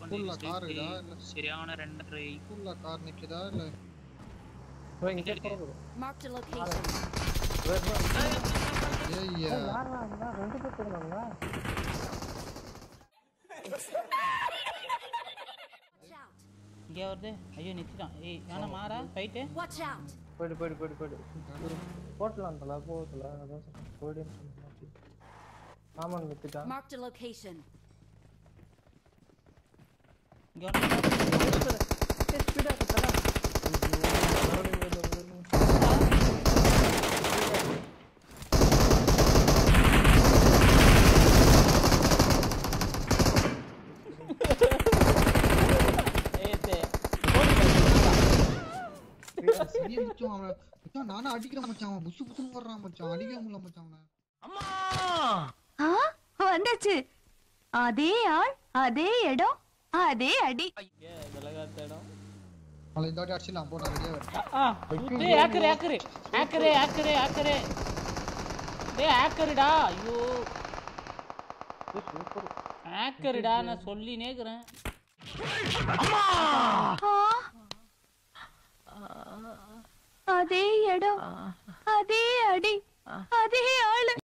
ஃபுல்லா காருடா இல்ல சரியான ரெண்டரை ஃபுல்லா கார் நிக்குதா இல்ல ப்ரோ இங்கே போகுது Marked a location. ஏய்யா யாரா இருந்தா ரெண்டு பேர் இருந்தாங்க Watch out. இங்கே வருது ஐயோ நிறுத்திட்டான் ஏய் யானை மாறா ஃபைட்டு Watch out. போயிடு போயிடு போயிடு போயிடு போட்டலாம் தல போகல அதான் சொல்றேன் போயிடுன்னு சொன்னேன் சாமான் வித்துட்டா Marked a location. இங்கே வந்து ஸ்பீடா தல ஏத்து சரியா மச்சான் அவன் மச்சான் நானும் அடிக்கிறேன் மச்சான் அவன் புசு புசுன்னு வர்றான் மச்சான் அடிக்க முடியல மச்சான் அவனை ஆ வந்தாச்சு அதே ஆள் அதே இடம் அதே அடி ஏ விலகாத்த இடம் அவளை இந்த வாட்டி அடிச்சிடலாம் போடா ரெடியா வர ஆ சுத்து acre acre acre acre acre டேய் ஏக்கருடா ஐயோ சூப்பர் ஏக்கருடா நான் சொல்லி நேக்குறேன் அதே இடம் அதே அடி அதே ஆளு